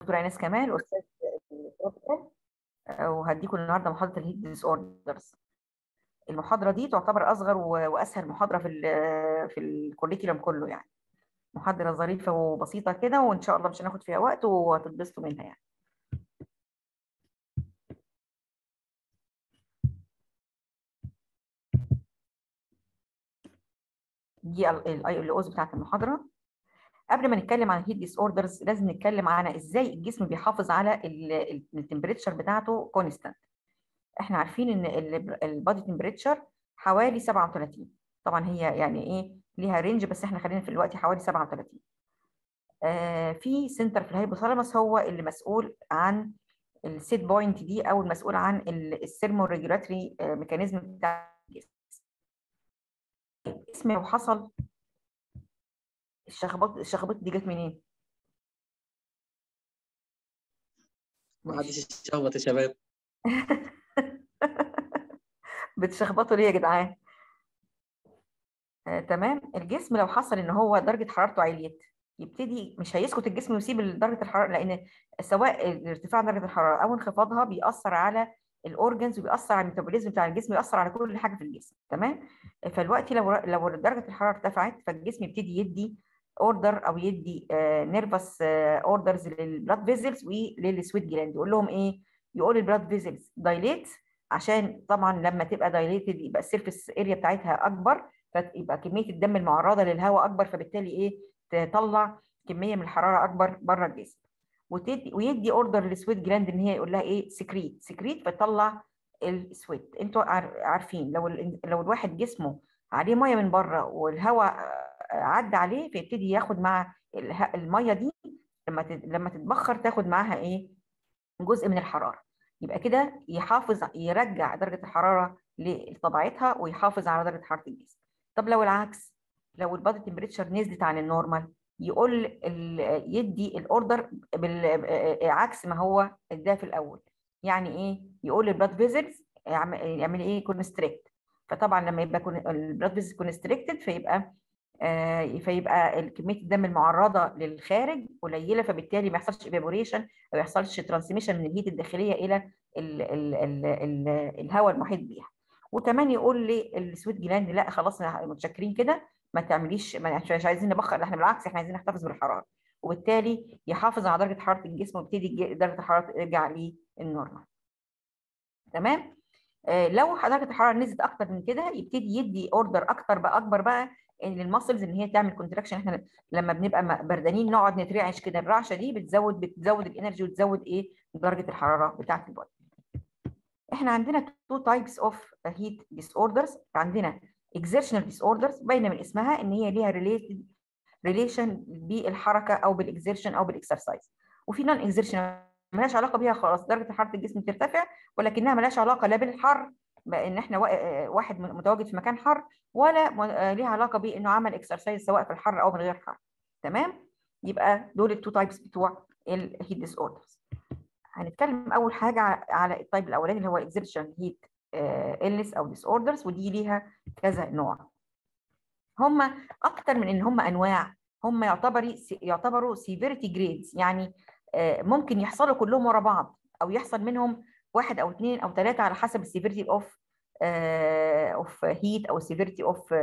دكتور ايناس كمال استاذ التروبيكال وهديكم النهارده محاضره الهيت ديس اوردرز المحاضره دي تعتبر اصغر و- واسهل محاضره في ال في الكوريكولم كله يعني محاضره ظريفه وبسيطه كده وان شاء الله مش هناخد فيها وقت وهتتبسطوا منها يعني دي الاي ال اوز بتاعت المحاضره قبل ما نتكلم عن الهيت ديس اوردرز لازم نتكلم عن ازاي الجسم بيحافظ على التمبريتشر بتاعته كونستانت احنا عارفين ان البادي تمبريتشر حوالي 37 طبعا هي يعني ايه ليها رينج بس احنا خلينا في الوقت حوالي 37 آه في سنتر في الهايبوثالاموس هو اللي مسؤول عن السيت بوينت دي او المسؤول عن السيرمو ريجولاتري ميكانيزم بتاع الجسم الجسم لو حصل الشخبط الشخبط دي جت منين؟ ما حدش يتشخبط يا شباب بتشخبطوا ليه يا جدعان؟ آه، تمام الجسم لو حصل ان هو درجه حرارته عليت يبتدي مش هيسكت الجسم ويسيب درجه الحراره لان سواء ارتفاع درجه الحراره او انخفاضها بيأثر على الاورجنز وبيأثر على الميتابوليزم بتاع الجسم بيأثر على كل حاجه في الجسم تمام فالوقت لو لو درجه الحراره ارتفعت فالجسم يبتدي يدي اوردر او يدي نيرفس اوردرز للبلاد فيزلز وللسويت جلاند يقول لهم ايه يقول البلاد فيزلز دايليت عشان طبعا لما تبقى دايليتد يبقى السيرفيس اريا بتاعتها اكبر فيبقى كميه الدم المعرضه للهواء اكبر فبالتالي ايه تطلع كميه من الحراره اكبر بره الجسم وتدي ويدي اوردر للسويت جلاند ان هي يقول لها ايه سكريت سكريت فتطلع السويت انتوا عارفين لو لو الواحد جسمه عليه ميه من بره والهواء عدى عليه فيبتدي ياخد مع الميه دي لما لما تتبخر تاخد معاها ايه جزء من الحراره يبقى كده يحافظ يرجع درجه الحراره لطبيعتها ويحافظ على درجه حراره الجسم طب لو العكس لو البادي تمبريتشر نزلت عن النورمال يقول يدي الاوردر عكس ما هو اداه في الاول يعني ايه يقول البلاد فيزلز يعمل ايه كونستريكت فطبعا لما يبقى البلاد فيزلز كونستريكتد فيبقى آه فيبقى كميه الدم المعرضه للخارج قليله فبالتالي ما يحصلش ايفابوريشن او ما يحصلش ترانسميشن من الهيت الداخليه الى ال ال ال ال الهواء المحيط بيها وكمان يقول لي السويت جلاند لا خلاص متشكرين كده ما تعمليش مش عايزين نبخر احنا بالعكس احنا عايزين نحتفظ بالحراره وبالتالي يحافظ على درجه حراره الجسم ويبتدي درجه الحراره ترجع للنورمال تمام آه لو درجه الحراره نزلت اكتر من كده يبتدي يدي اوردر اكتر بقى اكبر بقى ان المسلز ان هي تعمل كونتراكشن احنا لما بنبقى بردانين نقعد نترعش كده الرعشه دي بتزود بتزود الانرجي وتزود ايه درجه الحراره بتاعه البودي احنا عندنا تو تايبس اوف هيت ديس اوردرز عندنا exertional disorders باينه من اسمها ان هي ليها related ريليشن بالحركه او بالاكزيرشن او بالاكسرسايز وفي نون اكزيرشن ملهاش علاقه بيها خلاص درجه حراره الجسم ترتفع ولكنها ملهاش علاقه لا بالحر بان احنا واحد متواجد في مكان حر ولا ليها علاقه بانه عمل اكسرسايز سواء في الحر او من غير حر تمام يبقى دول التو تايبس بتوع الهيت ديس اوردرز هنتكلم اول حاجه على التايب الاولاني اللي هو اكزيرشن هيت illness او ديس اوردرز ودي ليها كذا نوع هم اكتر من ان هم انواع هم يعتبروا يعتبروا سيفيريتي جريدز يعني ممكن يحصلوا كلهم ورا بعض او يحصل منهم واحد او اثنين او ثلاثه على حسب السيفيريتي اوف اوف هيت او السيفيريتي اوف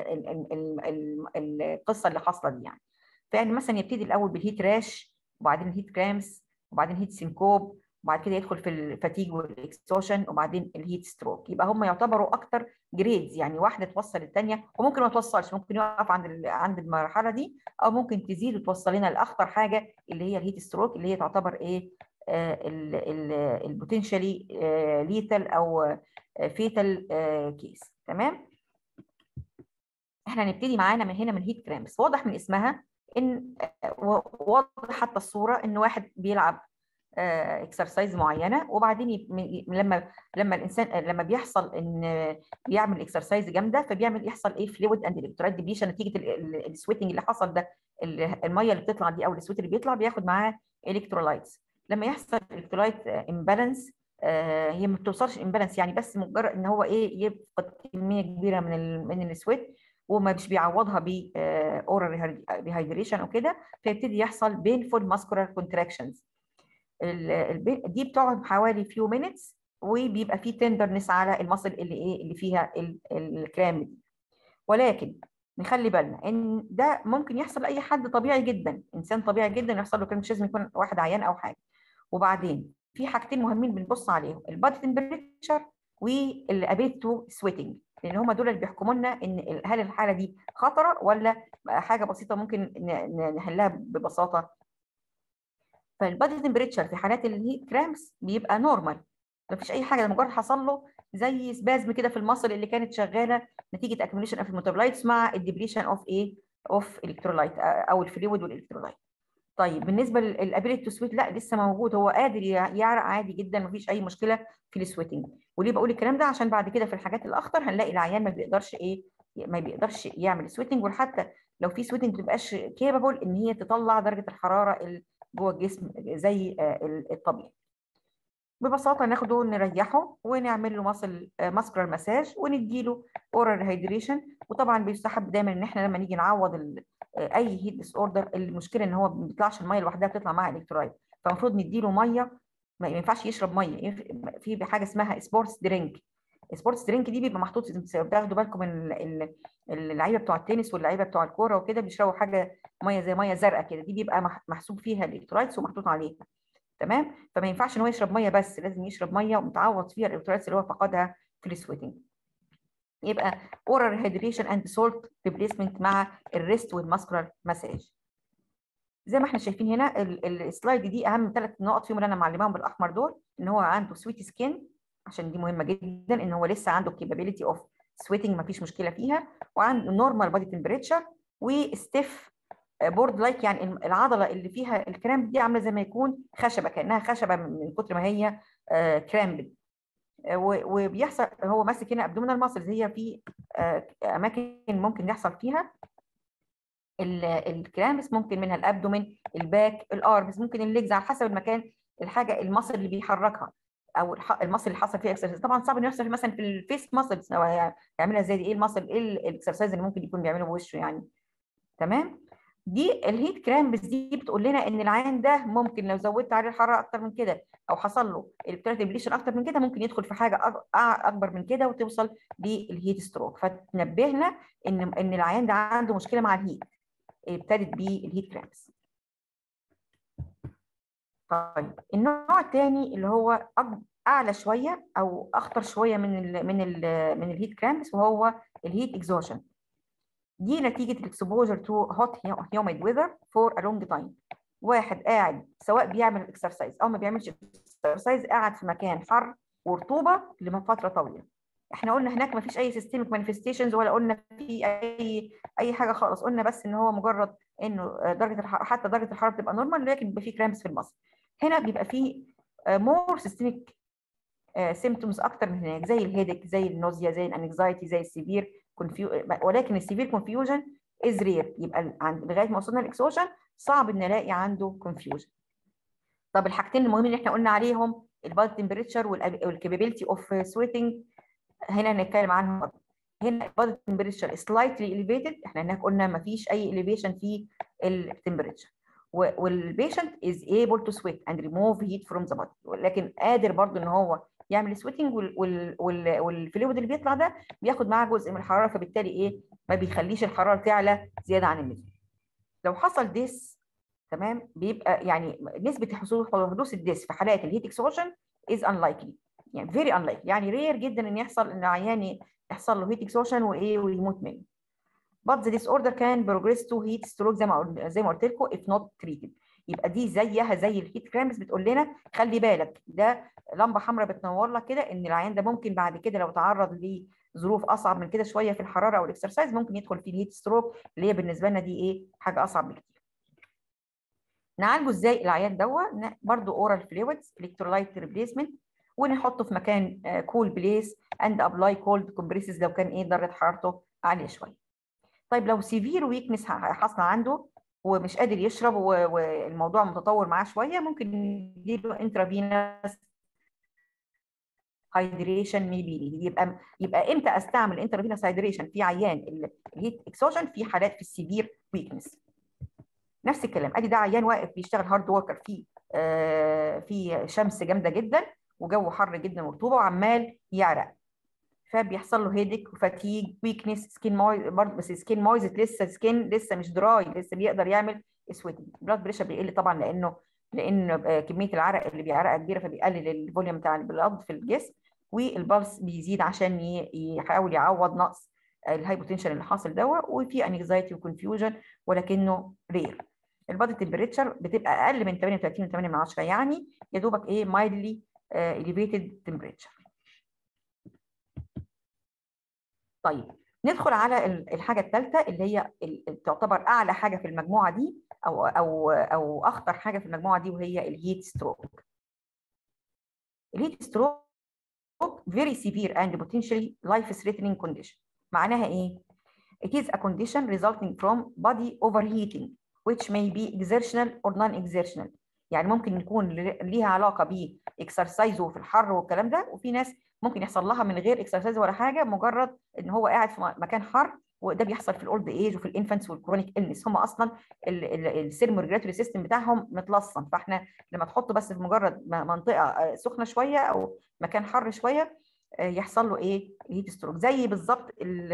القصه اللي حاصله دي يعني فيعني مثلا يبتدي الاول بالهيت راش وبعدين الهيت كرامس وبعدين هيت سينكوب وبعد كده يدخل في الفاتيج والاكستوشن وبعدين الهيت ستروك يبقى هم يعتبروا اكتر جريدز يعني واحده توصل الثانيه وممكن ما توصلش ممكن يقف عند عند المرحله دي او ممكن تزيد وتوصل لنا لاخطر حاجه اللي هي الهيت ستروك اللي هي تعتبر ايه البوتنشالي ليتال او فيتال كيس تمام احنا هنبتدي معانا من هنا من هيت كرامبس واضح من اسمها ان واضح حتى الصوره ان واحد بيلعب اكسرسايز معينه وبعدين ي... لما لما الانسان لما بيحصل ان بيعمل اكسرسايز جامده فبيعمل يحصل ايه فلويد اند الكترولايت ديبليشن نتيجه السويتنج اللي حصل ده الميه اللي بتطلع دي او السويت اللي بيطلع بياخد معاه الكترولايتس لما يحصل الكترولايت امبالانس هي ما بتوصلش امبالانس يعني بس مجرد ان هو ايه يفقد كميه كبيره من ال من السويت وما مش بيعوضها ب اورال ريهايدريشن او كده فيبتدي يحصل بينفول ماسكولار كونتراكشنز ال- الب- دي بتقعد حوالي فيو مينتس وبيبقى فيه تندرنس على المصل اللي ايه اللي فيها ال- الكرام دي ولكن نخلي بالنا ان ده ممكن يحصل لاي حد طبيعي جدا انسان طبيعي جدا يحصل له كرام مش لازم يكون واحد عيان او حاجه وبعدين في حاجتين مهمين بنبص عليهم البادي تمبريتشر والابيت تو سويتنج لان هم دول اللي بيحكموا لنا ان ال- هل الحاله دي خطره ولا حاجه بسيطه ممكن ن- ن- نحلها ببساطه فالبادي تمبريتشر في حالات الهيت كرامس بيبقى نورمال مفيش اي حاجه ده مجرد حصل له زي سبازم كده في المصل اللي كانت شغاله نتيجه اكيوميليشن اوف الميتابولايتس مع الديبريشن اوف ايه اوف الكترولايت او الفلويد والالكترولايت طيب بالنسبه للابيليتي تو سويت لا لسه موجود هو قادر يع- يعرق عادي جدا مفيش اي مشكله في السويتنج وليه بقول الكلام ده عشان بعد كده في الحاجات الاخطر هنلاقي العيان ما بيقدرش ايه ما بيقدرش يعمل سويتنج وحتى لو في سويتنج ما بتبقاش كيبل ان هي تطلع درجه الحراره ال- جوه الجسم زي آه، ال- الطبيعي ببساطه ناخده نريحه ونعمل له ماسل ماسكرال مساج ونديله اورال هيدريشن وطبعا بيستحب دايما ان احنا لما نيجي نعوض ال- آه، اي هيت ديس اوردر المشكله ان هو ما بيطلعش الميه لوحدها بتطلع معاها الكترولايت فالمفروض نديله ميه ما ينفعش يشرب ميه ينف- في حاجه اسمها سبورتس درينك سبورتس درينك دي بيبقى محطوط بتاخدوا بالكم من ال- ال- اللعيبه بتوع التنس واللعيبه بتوع الكوره وكده بيشربوا حاجه ميه زي ميه زرقاء كده دي بيبقى مح- محسوب فيها الالكترولايتس ومحطوط عليها تمام فما ينفعش ان هو يشرب ميه بس لازم يشرب ميه ومتعوض فيها الالكترولايتس اللي هو فقدها في السويتنج يبقى اورال هيدريشن اند سولت ريبليسمنت مع الريست والماسكولار مساج زي ما احنا شايفين هنا ال- ال- السلايد دي اهم ثلاث نقط فيهم اللي انا معلماهم بالاحمر دول ان هو عنده سويت سكين عشان دي مهمه جدا ان هو لسه عنده capability اوف سويتنج ما فيش مشكله فيها وعنده نورمال بادي تمبريتشر وستيف بورد لايك يعني الم- العضله اللي فيها الكرامب دي عامله زي ما يكون خشبه كانها خشبه من من كتر ما هي كرامب وبيحصل هو ماسك هنا ابدومينال ماسلز هي في آه، اماكن ممكن يحصل فيها ال- الكرامبس ممكن منها الابدومين الباك الارمز ممكن الليجز على حسب المكان الحاجه المصل اللي بيحركها او الح- المصل اللي حصل فيه اكسرسايز طبعا صعب انه يحصل مثلا في الفيس ماسلز هو يع- يعملها ازاي دي ايه المصل ايه ال- الاكسرسايز اللي ممكن يكون بيعمله بوشه يعني تمام دي الهيت كرامبس دي بتقول لنا ان العيان ده ممكن لو زودت عليه الحراره اكتر من كده او حصل له الكتريك ديبليشن اكتر من كده ممكن يدخل في حاجه أك- أع- اكبر من كده وتوصل للهيت ستروك فتنبهنا ان ان العيان ده عنده مشكله مع الهيت ابتدت بالهيت كرامبس طيب النوع الثاني اللي هو أج- اعلى شويه او اخطر شويه من ال من ال من الهيت كرامبس وهو الهيت اكزوشن دي نتيجه الاكسبوجر تو هوت هيوميد ويذر فور ا لونج تايم واحد قاعد سواء بيعمل اكسرسايز او ما بيعملش اكسرسايز قاعد في مكان حر ورطوبه لفتره طويله احنا قلنا هناك ما فيش اي سيستميك مانيفستيشنز ولا قلنا في اي اي حاجه خالص قلنا بس ان هو مجرد انه درجه الحراره حتى درجه الحراره بتبقى نورمال لكن بيبقى في كرامبس في المصل هنا بيبقى في مور سيستميك سيمتومز اكتر من هناك زي الهيدك زي النوزيا زي الانكزايتي زي السيفير كونفيو ولكن السيفير كونفيوجن از رير يبقى عند لغايه ما وصلنا الاكسوشن صعب ان الاقي عنده كونفيوجن طب الحاجتين المهمين اللي احنا قلنا عليهم البادي تمبريتشر والكابابيلتي اوف سويتنج هنا هنتكلم عنهم برضه. هنا البادي تمبريتشر سلايتلي اليفيتد احنا هناك قلنا ما فيش اي اليفيشن في التمبريتشر والبيشنت از ايبل تو سويت اند ريموف هيت فروم ذا بادي ولكن قادر برضه ان هو يعمل سويتنج والفلويد اللي بيطلع ده بياخد معاه جزء من الحراره فبالتالي ايه ما بيخليش الحراره تعلى زياده عن اللزوم لو حصل ديس تمام بيبقى يعني نسبه حصول حدوث الديس في حالات الهيت اكسوشن از unlikely يعني فيري unlikely يعني رير جدا ان يحصل ان عيان يحصل له هيت اكسوشن وايه ويموت منه but the disorder can progress to heat stroke زي ما قلت زي ما قلت لكم if not treated يبقى دي زيها زي الهيت كرامبس بتقول لنا خلي بالك ده لمبه حمراء بتنور لك كده ان العيان ده ممكن بعد كده لو تعرض لظروف اصعب من كده شويه في الحراره او الاكسرسايز ممكن يدخل في الهيت ستروك اللي هي بالنسبه لنا دي ايه حاجه اصعب بكتير نعالجه ازاي العيان دوا برضه اورال فلويدز الكترولايت ريبليسمنت ونحطه في مكان كول بليس اند ابلاي كولد كومبريسز لو كان ايه درجه حرارته عاليه شويه طيب لو سيفير ويكنس حاصله عنده ومش قادر يشرب والموضوع متطور معاه شويه ممكن نديله انترافينوس هايدريشن ميبي يبقى يبقى امتى استعمل انترافينوس هايدريشن في عيان الهيت اكسوجن في حالات في السيفير ويكنس نفس الكلام ادي ده عيان واقف بيشتغل هارد وركر في آه في شمس جامده جدا وجو حر جدا ورطوبه وعمال يعرق فبيحصل له هيدك وفاتيج ويكنس سكين موي برضه بس سكين مويزت لسه سكين لسه مش دراي لسه بيقدر يعمل سويتنج البلاد بريشر بيقل طبعا لانه لان كميه العرق اللي بيعرقها كبيره فبيقلل الفوليوم بتاع البلاد في الجسم والبلس بيزيد عشان يحاول يعوض نقص الهايبوتنشن اللي حاصل دوت وفي انكزايتي وكونفيوجن ولكنه رير البادي تمبريتشر بتبقى اقل من 38 و8 من 10 يعني يا دوبك ايه مايلدلي اليفيتد تمبريتشر طيب ندخل على الحاجه الثالثه اللي هي تعتبر اعلى حاجه في المجموعه دي او او او اخطر حاجه في المجموعه دي وهي الهيت ستروك الهيت ستروك very severe and potentially life threatening condition معناها ايه it is a condition resulting from body overheating which may be exertional or non-exertional يعني ممكن يكون ليها علاقه باكسرسايز وفي الحر والكلام ده وفي ناس ممكن يحصل لها من غير اكسرسايز ولا حاجه مجرد ان هو قاعد في مكان حر وده بيحصل في الاولد ايج وفي الانفانتس والكرونيك النس هم اصلا السيرمو ريجولاتوري سيستم بتاعهم متلصم فاحنا لما تحطه بس في مجرد منطقه سخنه شويه او مكان حر شويه يحصل له ايه هيت ستروك زي بالظبط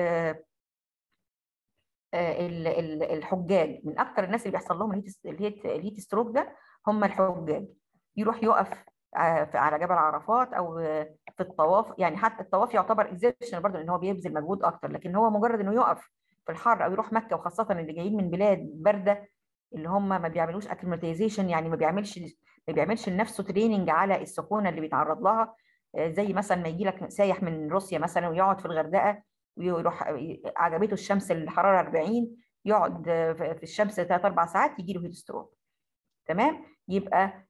الحجاج من اكثر الناس اللي بيحصل لهم الهيت الهيت ستروك ده هم الحجاج يروح يقف على جبل عرفات او في الطواف يعني حتى الطواف يعتبر اكزيرشن برضه لان هو بيبذل مجهود اكتر لكن هو مجرد انه يقف في الحر او يروح مكه وخاصه اللي جايين من بلاد بارده اللي هم ما بيعملوش اكليماتيزيشن يعني ما بيعملش ما بيعملش لنفسه تريننج على السخونه اللي بيتعرض لها زي مثلا ما يجي لك سايح من روسيا مثلا ويقعد في الغردقه ويروح عجبته الشمس الحراره 40 يقعد في الشمس 3 4 ساعات يجي له هيت ستروك تمام يبقى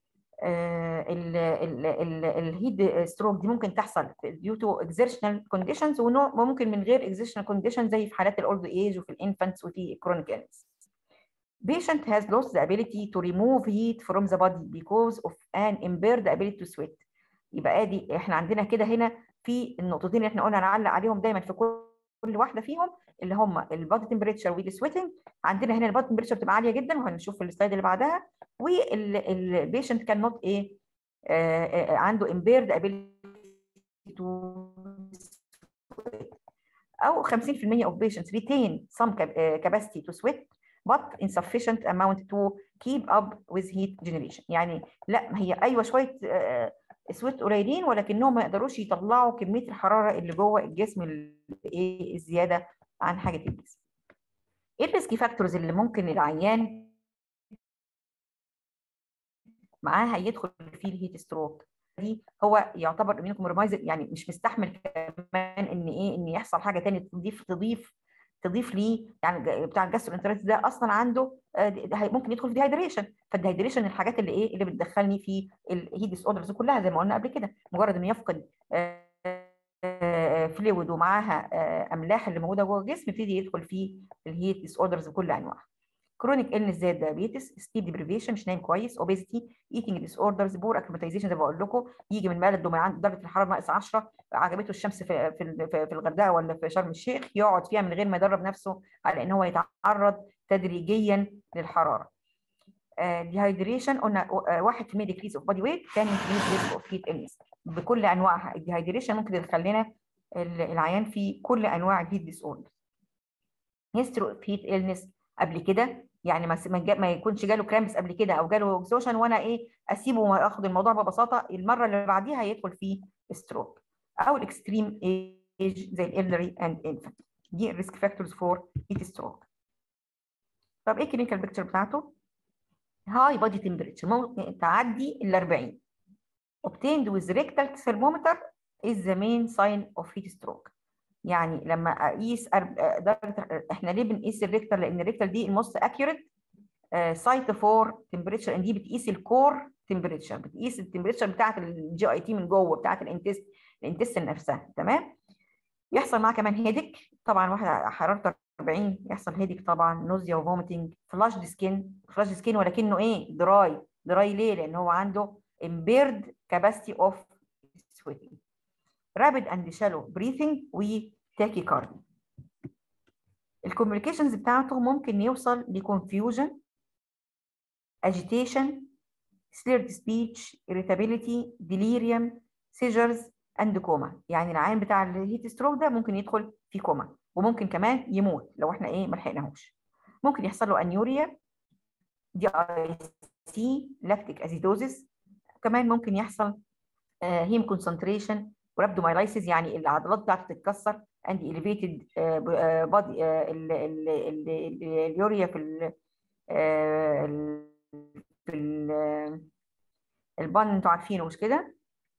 الهيد ستروك دي ممكن تحصل due to exertional conditions وممكن من غير exertional conditions زي في حالات الاولد ايج وفي الانفانتس وفي chronic illness. Patient has lost the ability to remove heat from the body because of an impaired ability to sweat. يبقى ادي احنا عندنا كده هنا في النقطتين اللي احنا قلنا نعلق عليهم دايما في كل واحده فيهم اللي هم البادي تمبريتشر والسويتنج عندنا هنا البادي تمبريتشر بتبقى عاليه جدا وهنشوف في السلايد اللي بعدها والبيشنت كان نوت ايه آه عنده impaired ability to او 50% of patients retain some capacity to sweat but insufficient amount to keep up with heat generation يعني لا هي ايوه شويه سويت قليلين ولكنهم ما يقدروش يطلعوا كميه الحراره اللي جوه الجسم الايه الزياده عن حاجه الجسم. ايه الريسك فاكتورز اللي ممكن العيان معاها يدخل فيه الهيت ستروك دي هو يعتبر اميون كومبرومايز يعني مش مستحمل كمان ان ايه ان يحصل حاجه ثانيه تضيف تضيف تضيف ليه يعني بتاع الجاسترونتريتس ده اصلا عنده ممكن يدخل في ديهايدريشن فالديهايدريشن الحاجات اللي ايه اللي بتدخلني في الهيت ديس اوردرز كلها زي ما قلنا قبل كده مجرد انه يفقد فلويد ومعاها املاح اللي موجوده جوه الجسم يبتدي يدخل في الهيت ديس اوردرز بكل انواعها كرونيك النس زي الدايابيتس ستيب ديبريفيشن مش نايم كويس اوبيزيتي ايتنج ديس اوردرز بور اكليماتيزيشن زي ما بقول لكم يجي من بلده من عند درجه الحراره ناقص 10 عجبته الشمس في في في الغردقه ولا في شرم الشيخ يقعد فيها من غير ما يدرب نفسه على ان هو يتعرض تدريجيا للحراره ديهايدريشن قلنا 1% ديكريز اوف بادي ويت كان انكريز ريسك اوف هيت النس بكل انواعها الديهايدريشن ممكن يدخل لنا العيان في كل انواع الهيت ديس اوردر هيستري اوف هيت النس قبل كده يعني ما ما يكونش جاله كرامبس قبل كده او جاله اكزوشن وانا ايه اسيبه واخد الموضوع ببساطه المره اللي بعديها هيدخل فيه ستروك او الاكستريم ايج زي الالدري اند انفانت دي الريسك فاكتورز فور هيت ستروك طب ايه الكلينيكال بيكتشر بتاعته؟ هاي بادي تمبريتشر ممكن تعدي ال 40 obtained with rectal thermometer is the main sign of heat stroke يعني لما اقيس درجه احنا ليه بنقيس الريكتر لان الريكتر دي الموست اكيوريت سايت فور تمبريتشر ان دي بتقيس الكور تمبريتشر بتقيس التمبريتشر بتاعه الجي اي تي من جوه بتاعه الانتست الانتستين نفسها تمام يحصل معاه كمان هيدك طبعا واحد حرارته 40 يحصل هيدك طبعا نوزيا وفوميتنج فلاش سكين فلاش سكين ولكنه ايه دراي دراي ليه لان هو عنده impaired capacity of sweating rapid and shallow breathing وتاكيكاردي الكوميونيكيشنز بتاعته ممكن يوصل لكونفيوجن agitation slurred speech irritability delirium seizures and coma يعني العيان بتاع الهيت ستروك ده ممكن يدخل في كوما وممكن كمان يموت لو احنا ايه ما لحقناهوش ممكن يحصل له انيوريا دي اي سي لاكتيك اسيدوزيس كمان ممكن يحصل هيم كونسنتريشن ورابدومايلايسيس يعني العضلات بتاعته تتكسر اند اليفيتد بادي اليوريا في ال في ال البان انتوا عارفينه مش كده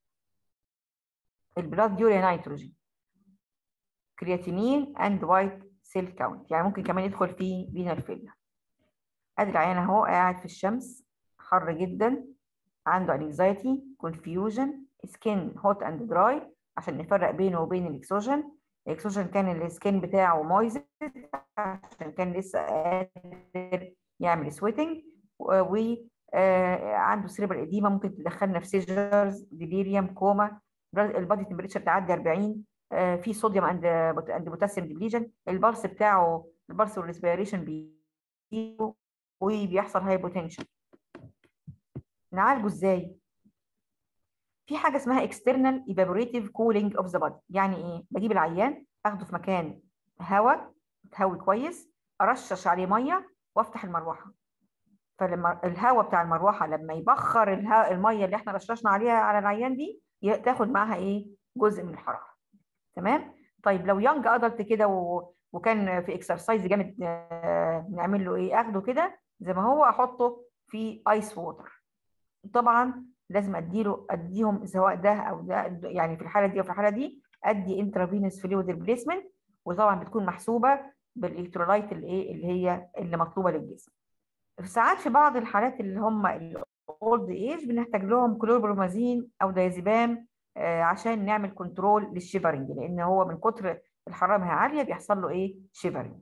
البلاد يوريا نيتروجين كرياتينين اند وايت سيل كاونت يعني ممكن كمان يدخل في فينال فيلر ادي العيان اهو قاعد في الشمس حر جدا عنده انكزايتي كونفيوجن سكين هوت اند دراي عشان نفرق بينه وبين الاكسوجين الاكسوجين كان السكين بتاعه مويزد عشان كان لسه قادر يعمل سويتنج و عنده سيريبرال اديما ممكن تدخلنا في سيجرز ديليريوم كوما البادي تمبريتشر تعدي 40 في صوديوم اند اند بوتاسيوم ديبليجن البلس بتاعه البلس والريسبيريشن بي وبيحصل هايبوتنشن نعالجه ازاي في حاجه اسمها external evaporative cooling of the body يعني ايه بجيب العيان اخده في مكان هواء تهوي كويس ارشش عليه ميه وافتح المروحه فلما الهواء بتاع المروحه لما يبخر الهواء الميه اللي احنا رششنا عليها على العيان دي تاخد معاها ايه جزء من الحراره تمام طيب لو يونج ادلت كده و... وكان في اكسرسايز جامد نعمل له ايه اخده كده زي ما هو احطه في ايس ووتر طبعا لازم اديله اديهم سواء ده او ده يعني في الحاله دي او في الحاله دي ادي انترافينوس فلويد ريبليسمنت وطبعا بتكون محسوبه بالالكترولايت اللي ايه اللي هي اللي مطلوبه للجسم ساعات في بعض الحالات اللي هم الاولد ايج بنحتاج لهم كلوربرومازين او دايزيبام آه عشان نعمل كنترول للشيفرنج لان هو من كتر الحراره ما هي عاليه بيحصل له ايه شيفرنج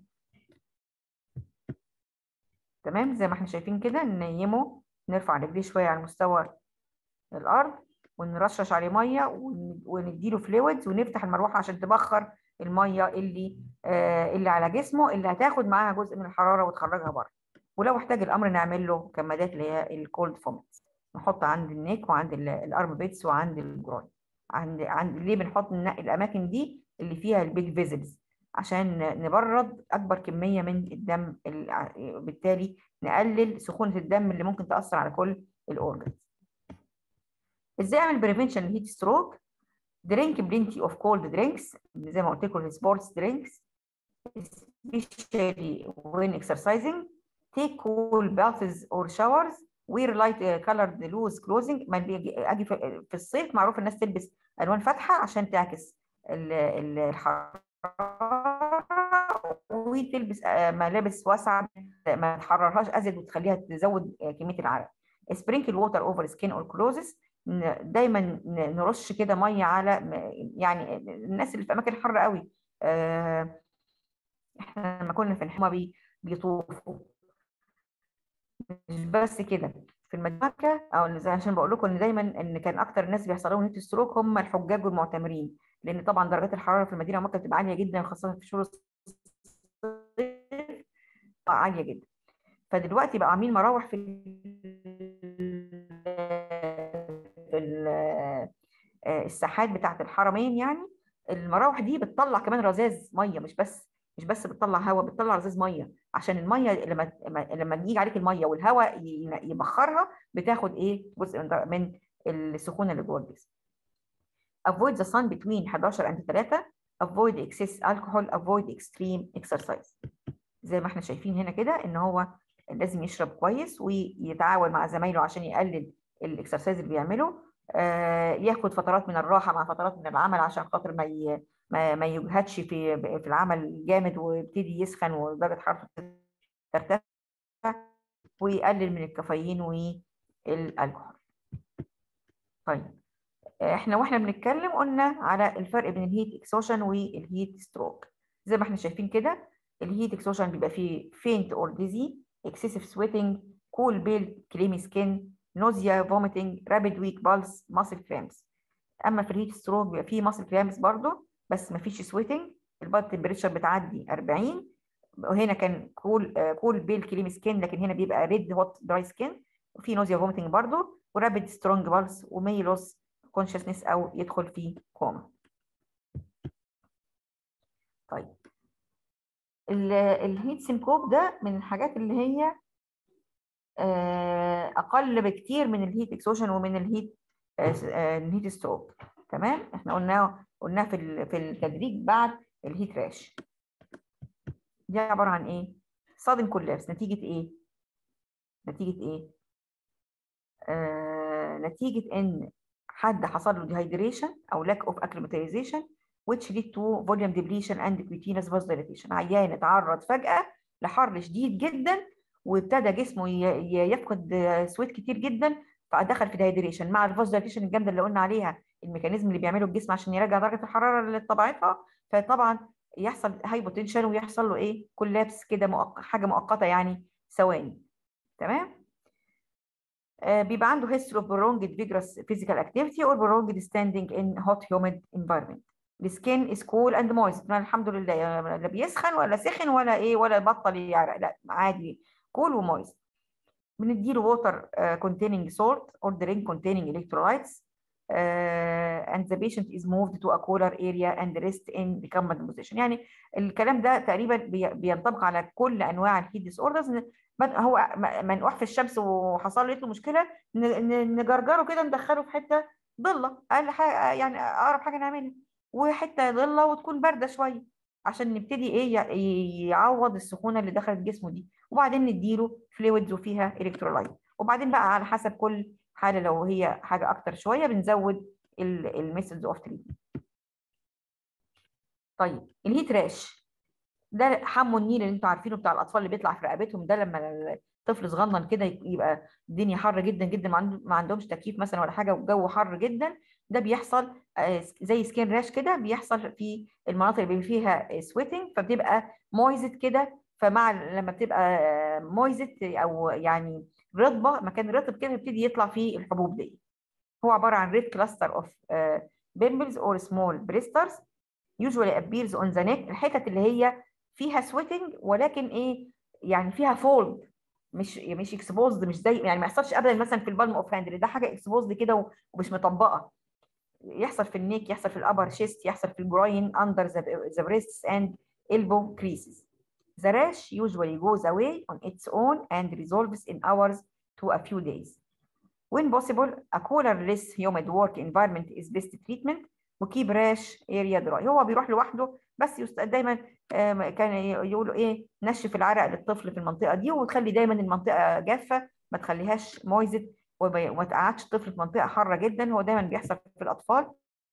تمام زي ما احنا شايفين كده ننيمه نرفع رجليه شويه على مستوى الارض ونرشش عليه ميه ونديله فلويدز ونفتح المروحه عشان تبخر الميه اللي آه اللي على جسمه اللي هتاخد معاها جزء من الحراره وتخرجها بره ولو احتاج الامر نعمل له كمادات اللي هي الكولد فومت نحط عند النيك وعند الارم بيتس وعند الجروين عند عند ليه بنحط ننقي الاماكن دي اللي فيها البيج فيزلز عشان نبرد اكبر كميه من الدم بالتالي نقلل سخونه الدم اللي ممكن تاثر على كل الاورجنز ازاي اعمل بريفنشن للهيت ستروك درينك بلينتي اوف كولد درينكس زي ما قلت لكم السبورتس درينكس especially when exercising take cool baths or showers wear light colored loose clothing ما اجي في الصيف معروف الناس تلبس الوان فاتحه عشان تعكس الحراره وتلبس ملابس واسعه ما تحررهاش ازيد وتخليها تزود كميه العرق sprinkle water over skin or clothes دايما نرش كده ميه على يعني الناس اللي في اماكن حر قوي احنا لما كنا في الحمى بيطوفوا مش بس كده في المدرسه او زي عشان بقول لكم ان دايما ان كان اكتر الناس بيحصل لهم هيت ستروك هم الحجاج والمعتمرين لان طبعا درجات الحراره في المدينه مكه بتبقى عاليه جدا خاصه في شهور الصيف عاليه جدا فدلوقتي بقى عاملين مراوح في في الساحات بتاعه الحرمين يعني المراوح دي بتطلع كمان رذاذ ميه مش بس مش بس بتطلع هواء بتطلع رذاذ ميه عشان الميه لما لما يجي عليك الميه والهواء يبخرها بتاخد ايه جزء من السخونه اللي جوه الجسم avoid the sun between 11 and 3 avoid excess alcohol avoid extreme exercise زي ما احنا شايفين هنا كده ان هو لازم يشرب كويس ويتعاون مع زمايله عشان يقلل الاكسرسايز اللي بيعمله آه ياخد فترات من الراحه مع فترات من العمل عشان خاطر ما ي... ما, ما يجهدش في في العمل جامد ويبتدي يسخن ودرجه حرارته ترتفع ويقلل من الكافيين والالكحول. طيب احنا واحنا بنتكلم قلنا على الفرق بين الهيت اكسوشن والهيت ستروك زي ما احنا شايفين كده الهيت اكسوشن بيبقى فيه فينت اور ديزي اكسسيف سويتنج كول بيل كريمي سكين نوزيا فوميتنج رابيد ويك بالس ماسل كرامس اما في الهيت ستروك بيبقى فيه ماسل كرامس برضه بس ما فيش سويتنج البادي تمبريتشر بتعدي 40 وهنا كان كول كول بيل كريمي سكين لكن هنا بيبقى ريد هوت دراي سكين وفي نوزيا فوميتنج برضه ورابid سترونج بالس ومي لوس كونشسنس او يدخل في كوما طيب الهيت سينكوب ده من الحاجات اللي هي اقل بكتير من الهيت اكسوشن ومن الهيت الهيت ستروك تمام احنا قلناه قلناه في في التدريج بعد الهيت راش دي عباره عن ايه صادم كولابس نتيجه ايه نتيجه ايه آه نتيجه ان حد حصل له dehydration او lack of acclimatization which lead to volume depletion and cutaneous vasodilatation عيان اتعرض فجأة لحر شديد جدا وابتدى جسمه يفقد سويت كتير جدا فدخل في دايدريشن مع الفازوديليشن الجامده اللي قلنا عليها الميكانيزم اللي بيعمله الجسم عشان يرجع درجه الحراره لطبيعتها فطبعا يحصل هايبوتنشن ويحصل له ايه كولابس كده مؤق... حاجه مؤقته يعني ثواني تمام آه بيبقى عنده history of prolonged vigorous physical activity or prolonged standing in hot humid environment the skin is cool and moist الحمد لله لا بيسخن ولا سخن ولا ايه ولا بطل يعرق لا عادي cool ومويست بنديله water uh, containing salt or drink containing electrolytes uh, and the patient is moved to a cooler area and rest in recumbent position يعني الكلام ده تقريبا بينطبق على كل انواع الهيت ديس اوردرز هو منقوح في الشمس وحصل له مشكله نجرجره كده ندخله في حته ضله اقل حاجه يعني اقرب حاجه نعملها وحته ضله وتكون بارده شويه عشان نبتدي ايه يعوض السخونه اللي دخلت جسمه دي وبعدين نديله فلويدز وفيها الكترولايت وبعدين بقى على حسب كل حاله لو هي حاجه اكتر شويه بنزود الميثودز اوف تريتمنت طيب الهيت راش ده حمو النيل اللي انتوا عارفينه بتاع الاطفال اللي بيطلع في رقبتهم ده لما الطفل صغنن كده يبقى الدنيا حر جدا جدا ما عندهمش تكييف مثلا ولا حاجه والجو حر جدا ده بيحصل زي سكين راش كده بيحصل في المناطق اللي فيها سويتنج فبتبقى مويزت كده فمع لما بتبقى مويزت او يعني رطبه مكان رطب كده يبتدي يطلع فيه الحبوب دي هو عباره عن ريد كلاستر اوف بيمبلز اور سمول بريسترز usually appears on the neck الحتت اللي هي فيها سويتنج ولكن ايه يعني فيها فولد مش مش اكسبوزد مش زي يعني ما يحصلش ابدا مثلا في البالم اوف هاند ده حاجه اكسبوزد كده ومش مطبقه يحصل في النيك يحصل في الابر شيست يحصل في الجروين اندر ذا بريستس اند elbow creases the rash usually goes away on its own and resolves in hours to a few days when possible a cooler less humid work environment is best treatment وكيب راش اريا دراي هو بيروح لوحده بس يست... دايما كان يقولوا ايه نشف العرق للطفل في المنطقه دي وتخلي دايما المنطقه جافه ما تخليهاش مويزت وما تقعدش الطفل في منطقه حاره جدا هو دايما بيحصل في الاطفال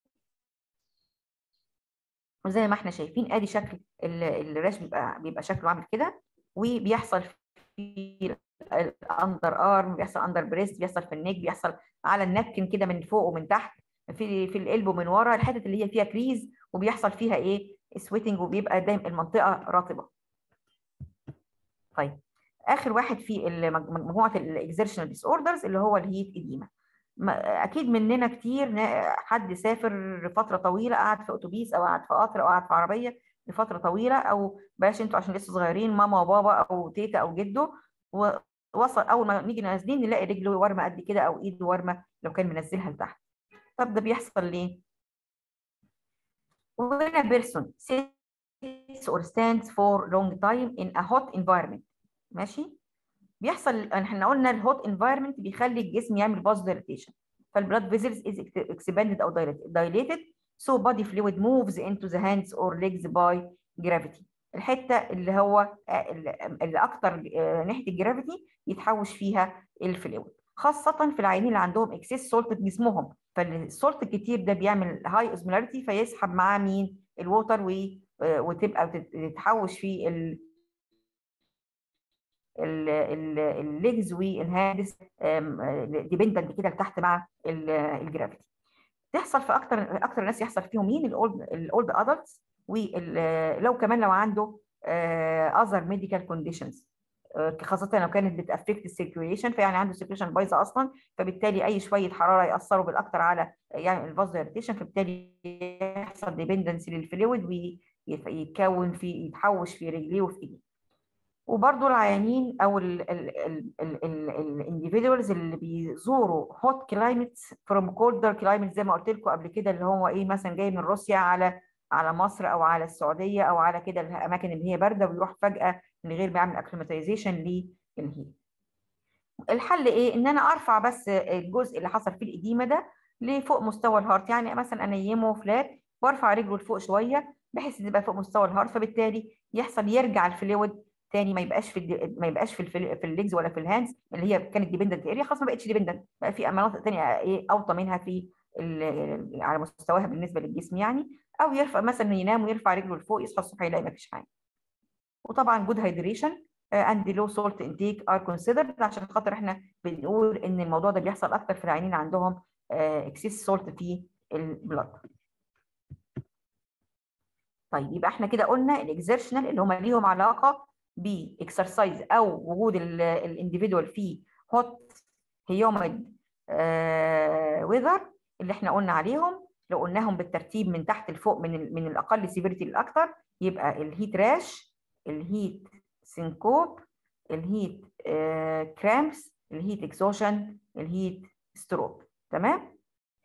وزي ما احنا شايفين ادي شكل الراش بيبقى بيبقى شكله عامل كده وبيحصل في الاندر ارم بيحصل اندر بريست بيحصل في النيك بيحصل على النبكن كده من فوق ومن تحت في في القلب ومن ورا الحتت اللي هي فيها كريز وبيحصل فيها ايه سويتنج وبيبقى دايما المنطقه رطبه طيب اخر واحد في مجموعه الاكزيرشنال ديس اوردرز اللي هو الهيت اديما اكيد مننا كتير حد سافر فتره طويله قعد في اتوبيس او قعد في قطر او قعد في عربيه لفتره طويله او بلاش انتوا عشان لسه صغيرين ماما وبابا او تيتا او جده ووصل اول ما نيجي نازلين نلاقي رجله ورمه قد كده او ايده ورمه لو كان منزلها لتحت طب ده بيحصل ليه؟ when a person sits or stands for long time in a hot environment ماشي بيحصل احنا قلنا الهوت انفايرمنت بيخلي الجسم يعمل باز دايليتيشن فالبلاد فيزلز از expanded او dilated so body fluid moves into the hands or legs by gravity الحته اللي هو اللي اكتر ناحيه الجرافيتي يتحوش فيها الفلويد خاصه في العيانين اللي عندهم اكسس سولت في جسمهم فالسولت الكتير ده بيعمل هاي اوزمولاريتي فيسحب معاه مين الووتر وتبقى تتحوش في ال الليجز والهاندز ديبندنت كده لتحت مع الجرافيتي تحصل في اكتر اكتر ناس يحصل فيهم مين الاولد الاولد ادلتس ولو كمان لو عنده اذر ميديكال كونديشنز خاصة لو كانت بتأفكت السيركيوليشن فيعني عنده سيركيوليشن بايظة أصلا فبالتالي أي شوية حرارة يأثروا بالأكثر على يعني الفازو فبالتالي يحصل ديبندنسي للفلويد ويتكون في يتحوش في رجليه وفي إيديه. وبرضو العيانين او الانديفيدوالز اللي بيزوروا هوت كلايمتس فروم كولدر كلايمت زي ما قلت لكم قبل كده اللي هو ايه مثلا جاي من روسيا على على مصر او على السعوديه او على كده الاماكن اللي هي بارده ويروح فجاه من غير ما يعمل اكليماتيزيشن للهيت الحل ايه ان انا ارفع بس الجزء اللي حصل فيه الاديمه ده لفوق مستوى الهارت يعني مثلا انيمه فلات وارفع رجله لفوق شويه بحيث يبقى فوق مستوى الهارت فبالتالي يحصل يرجع الفلويد تاني ما يبقاش في ما يبقاش في الفل... في الليجز ولا في الهاندز اللي هي كانت ديبندنت اريا خلاص ما بقتش ديبندنت بقى في مناطق ثانيه ايه اوطى منها في ال... على مستواها بالنسبه للجسم يعني او يرفع مثلا ينام ويرفع رجله لفوق يصحى الصبح يلاقي ما فيش حاجه وطبعا جود هايدريشن اند لو سولت انتيك ار كونسيدرد عشان خاطر احنا بنقول ان الموضوع ده بيحصل اكتر في العيانين عندهم اكسس سولت في البلاد طيب يبقى احنا كده قلنا الاكزرشنال اللي هم ليهم علاقه باكسرسايز او وجود الانديفيدوال في هوت هيوميد ويذر اللي احنا قلنا عليهم لو قلناهم بالترتيب من تحت لفوق من من الاقل سيفيريتي للاكثر يبقى الهيت راش الهيت سينكوب الهيت كرامبس الهيت اكسوشن الهيت ستروك تمام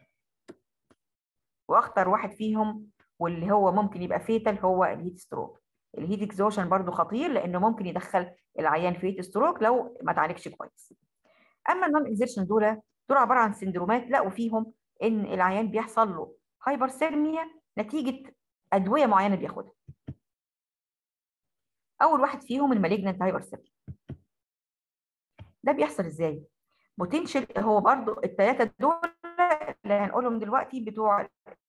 واخطر واحد فيهم واللي هو ممكن يبقى فيتال هو الهيت ستروك الهيت اكزوشن برضو خطير لانه ممكن يدخل العيان في هيت ستروك لو ما اتعالجش كويس اما النون اكزيرشن دول دول عباره عن سندرومات لقوا فيهم ان العيان بيحصل له هايبرثيرميا نتيجه ادويه معينه بياخدها اول واحد فيهم المالجنت هايبرثيرميا ده بيحصل ازاي بوتنشال هو برضو الثلاثه دول اللي هنقولهم دلوقتي بتوع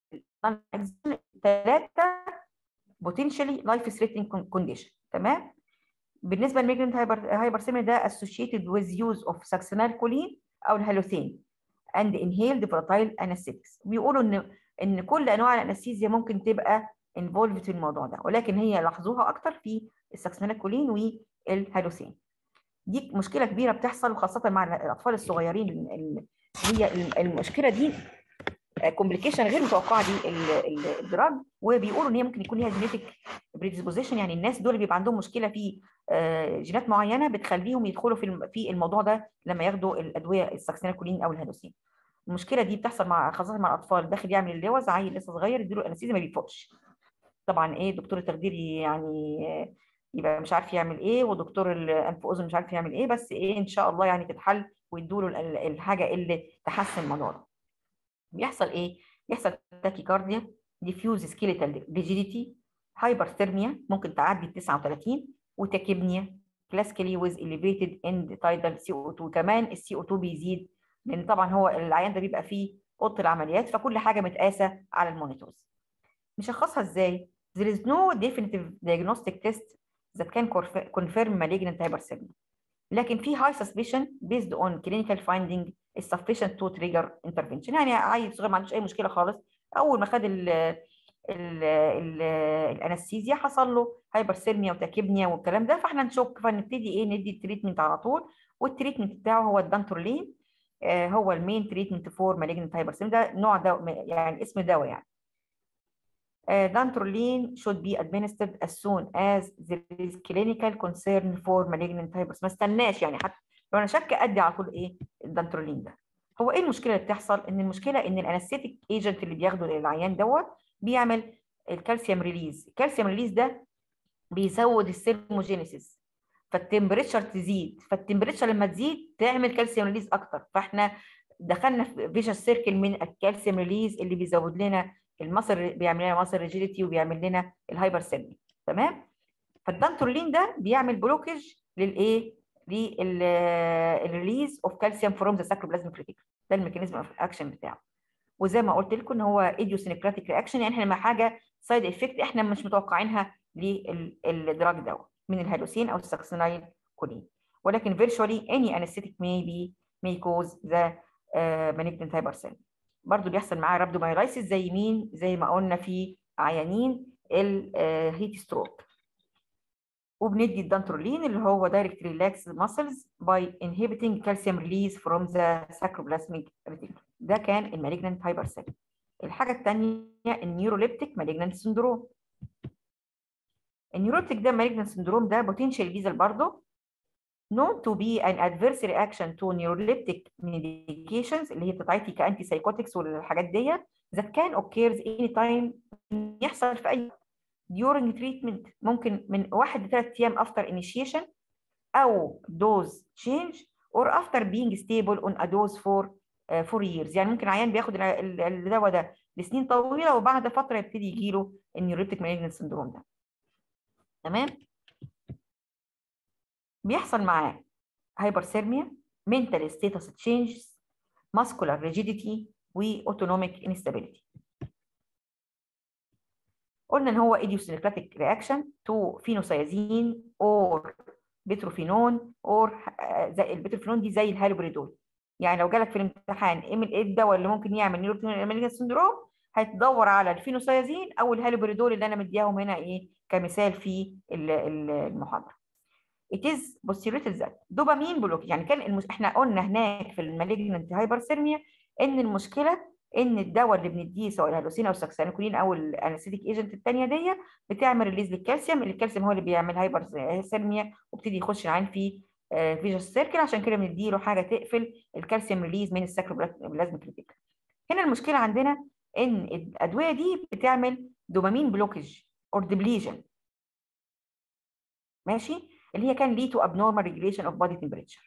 الثلاثه potentially life threatening condition تمام بالنسبه للميجرنت هايبرثيميا ده associated with use of succinylcholine او الهالوثين and inhaled volatile anesthetics بيقولوا ان ان كل انواع الانستيزيا ممكن تبقى involved في الموضوع ده ولكن هي لاحظوها اكتر في السكسينالكولين والهالوثين دي مشكله كبيره بتحصل وخاصه مع الاطفال الصغيرين هي المشكله دي كومبليكيشن غير متوقعه دي الدراج وبيقولوا ان هي ممكن يكون ليها جينيتك بريدisposition يعني الناس دول بيبقى عندهم مشكله في جينات معينه بتخليهم يدخلوا في في الموضوع ده لما ياخدوا الادويه السكسينالكولين او الهالوسين المشكله دي بتحصل مع خاصه مع الاطفال داخل يعمل اللوز عيل لسه صغير يديله انستيزيا ما بيفوقش طبعا ايه دكتور التخدير يعني يبقى مش عارف يعمل ايه ودكتور الانف واذن مش عارف يعمل ايه بس ايه ان شاء الله يعني تتحل ويدوا له الحاجه اللي تحسن الموضوع ده بيحصل ايه؟ بيحصل تاكيكارديا ديفيوز سكيليتال ريجيديتي هايبرثيرميا ممكن تعدي ال 39 وتاكيبنيا كلاسيكالي ويز اليفيتد اند تايدال سي او 2 كمان السي او 2 بيزيد لان طبعا هو العيان ده بيبقى فيه اوضه العمليات فكل حاجه متقاسه على المونيتورز نشخصها ازاي؟ There is no definitive diagnostic test that can confirm malignant hyperthermia لكن في high suspicion based on clinical finding is sufficient to trigger intervention يعني عيل صغير ما عندوش اي مشكله خالص اول ما خد ال ال ال الانستيزيا حصل له هايبرثيرميا وتاكيبنيا والكلام ده فاحنا نشك فنبتدي ايه ندي التريتمنت على طول والتريتمنت بتاعه هو الدانتورلين آه هو المين تريتمنت فور مالجنت هايبرثيرميا ده نوع ده يعني اسم دواء يعني dantrolene should be administered as soon as there is clinical concern for malignant hyperthermia ما استناش يعني حتى لو انا شك ادي على طول ايه الدانترولين ده هو ايه المشكله اللي بتحصل ان المشكله ان الانستيتيك ايجنت اللي بياخده للعيان دوت بيعمل الكالسيوم ريليز الكالسيوم ريليز ده بيزود السيرموجينيسيس فالتمبريتشر تزيد فالتمبريتشر لما تزيد تعمل كالسيوم ريليز اكتر فاحنا دخلنا في فيشس سيركل من الكالسيوم ريليز اللي بيزود لنا المصر بيعمل لنا مصر ريجيديتي وبيعمل لنا الهايبرثيرميا تمام فالدانترولين ده بيعمل بلوكج للايه للريليز اوف كالسيوم فروم ذا ساكروبلازميك ريتيكولم ده الميكانيزم اوف اكشن بتاعه وزي ما قلت لكم ان هو ايديوسينكراتيك رياكشن يعني احنا لما حاجه سايد افكت احنا مش متوقعينها للدراج دوت من الهالوسين او الساكسينايل كولين ولكن virtually any anesthetic may be may cause the uh, malignant hyperthermia برضه بيحصل معاه رابدومايلايسيس زي مين زي ما قلنا في عيانين الهيت ستروك وبندي الدانترولين اللي هو دايركت ريلاكس ماسلز باي انهبيتنج كالسيوم ريليز فروم ذا ساكروبلازميك ريتيكولم ده كان المالجنانت هايبرثيرميا الحاجه الثانيه النيوروليبتيك مالجنانت سندروم النيوروتيك ده مالجنت سندروم ده بوتنشال ليزل برضه known to be an adverse reaction to neuroleptic medications اللي هي بتتعاطي كانتي سايكوتكس والحاجات دي that can occurs anytime يحصل في اي during treatment ممكن من واحد لثلاث ايام after initiation او dose change or after being stable on a dose for uh, for years يعني ممكن عيان بياخد الدواء ده لسنين طويله وبعد فتره يبتدي يجي له النيوريبتيك مالجنت سندروم ده تمام بيحصل معاه هايبرثيرميا mental status changes muscular rigidity واوتونوميك instability قلنا ان هو idiosyncratic reaction to phenothiazine or بتروفينون اور زي البتروفينون دي زي الهالوبريدول يعني لو جالك في الامتحان ايه الدواء اللي ممكن يعمل نيوروبتيك سندروم هتدور على الفينوسايازين او الهالوبريدول اللي انا مدياهم هنا ايه كمثال في المحاضره it is postulated that دوبامين بلوك يعني كان المش... احنا قلنا هناك في المالجنت هايبرثيرميا ان المشكله ان الدواء اللي بنديه سواء الهلوسين او السكسانكولين او الانستيك ايجنت الثانيه دي بتعمل ريليز للكالسيوم اللي الكالسيوم هو اللي بيعمل هايبرثيرميا وبتدي يخش العين في فيجوس سيركل عشان كده بنديله حاجه تقفل الكالسيوم ريليز من الساكروبلازميك ريتيكل هنا المشكله عندنا ان الادويه دي بتعمل دوبامين بلوكج اور ديبليجن ماشي اللي هي كان lead to abnormal regulation of body temperature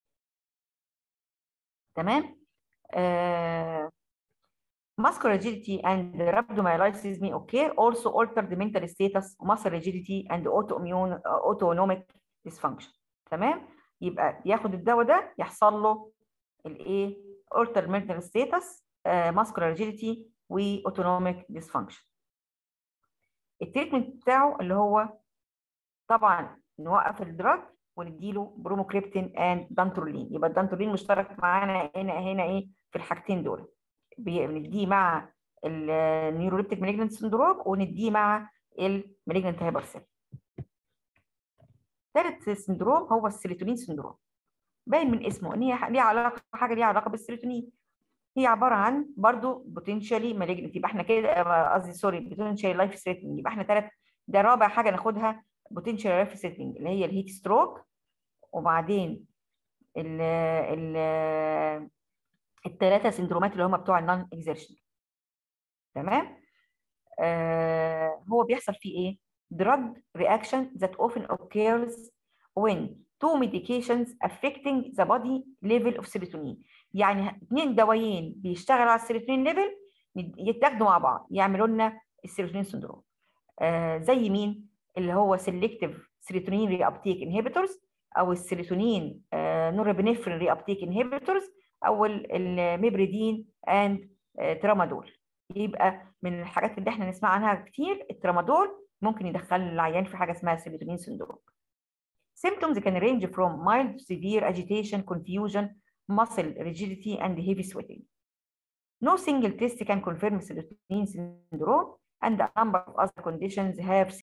تمام آه muscular rigidity and rhabdomyolysis may occur also alter the mental status muscle rigidity and autoimmune uh, autonomic dysfunction تمام يبقى ياخد الدواء ده يحصل له الايه alter mental status uh, muscular rigidity و autonomic dysfunction التريتمنت بتاعه اللي هو طبعا نوقف الدراج ونديله بروموكريبتين اند دانترولين يبقى الدانترولين مشترك معانا هنا هنا ايه في الحاجتين دول بنديه مع النيوروليبتيك مالجنت سندروم ونديه مع المالجنت هايبرسيل ثالث سندروم هو السيروتونين سندروم باين من اسمه ان هي ليها علاقه حاجه ليها علاقه بالسيروتونين هي عباره عن برضو بوتنشالي مالجنت يبقى احنا كده قصدي سوري بوتنشالي لايف ثريتنج يبقى احنا ثلاث ده رابع حاجه ناخدها بوتنشال لايف ثريتنج اللي هي الهيت ستروك وبعدين ال ال الثلاثه سندرومات اللي هم بتوع النون اكزيرشن تمام آه هو بيحصل فيه ايه drug reaction that often occurs when two medications affecting the body level of serotonin يعني اثنين دوايين بيشتغلوا على السيروتونين ليفل يتاخدوا مع بعض يعملوا لنا السيروتونين سندروم آه زي مين اللي هو selective serotonin reuptake inhibitors او السيروتونين آه نورابينفرين reuptake inhibitors او الميبريدين اند ترامادول يبقى من الحاجات اللي احنا نسمع عنها كتير الترامادول ممكن يدخل العيان في حاجه اسمها سيروتونين سندروم symptoms can range from mild to severe agitation confusion muscle rigidity and heavy sweating no single test can confirm serotonin syndrome and a number of other conditions have